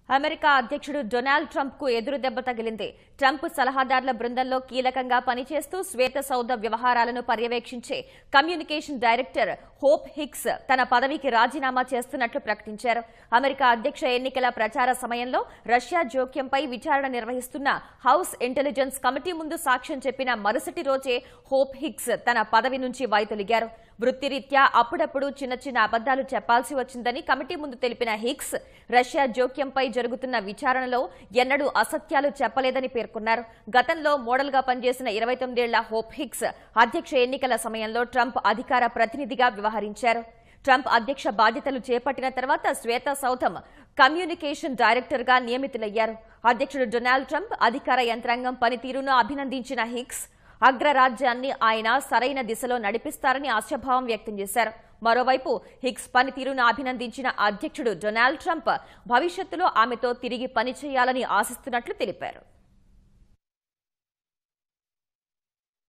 America అధ్యక్షుడు Donald Trump కు ఎదురు దెబ్బ తగిలింది ట్రంప్ సలహాదారుల బృందంలో కీలకంగా పనిచేస్తూ శ్వేత సౌధ వ్యవహారాలను పర్యవేక్షించే కమ్యూనికేషన్ డైరెక్టర్ హోప్ హిక్స్ తన పదవికి రాజీనామా చేస్తున్నట్లు ప్రకటించారు అమెరికా అధ్యక్ష ఎన్నికల ప్రచార సమయంలో రష్యా జోక్యంపై విచారణ నిర్వహిస్తున్న హౌస్ ఇంటెలిజెన్స్ కమిటీ ముందు సాక్ష్యం చెప్పిన మరుసటి రోజే హోప్ హిక్స్ తన పదవి నుంచి వైదొలిగారు వృత్తిరీత్యా అప్పుడప్పుడు చిన్న చిన్న అబద్దాలు చెప్పాల్సి వచ్చిందని కమిటీ ముందు తెలిపిన హిక్స్ రష్యా జోక్యంపై జరుగుతున్న విచారణలో ఎన్నడూ అసత్యాలు చెప్పలేదని పేర్కొన్నారు గతంలో మోడల్గా పనిచేసిన ఇరవై తొమ్మిదేళ్ల హోప్ హిక్స్ అధ్యక్ష ఎన్నికల సమయంలో ట్రంప్ అధికార ప్రతినిధిగా వ్యవహరించారు ట్రంప్ అధ్యక్ష బాధ్యతలు చేపట్టిన తర్వాత శ్వేత సౌధం కమ్యూనికేషన్ డైరెక్టర్ గా నియమితులయ్యారు అధ్యక్షుడు డొనాల్డ్ ట్రంప్ అధికార యంత్రాంగం పనితీరును అభినందించిన హిక్స్ అగ్రరాజ్యాన్ని ఆయన సరైన దిశలో నడిపిస్తారని ఆశాభావం వ్యక్తం చేశారు మరోవైపు హిక్స్ పనితీరును అభినందించిన అధ్యక్షుడు డొనాల్డ్ ట్రంప్ భవిష్యత్తులో ఆమెతో తిరిగి పనిచేయాలని ఆశిస్తున్నట్లు తెలిపారు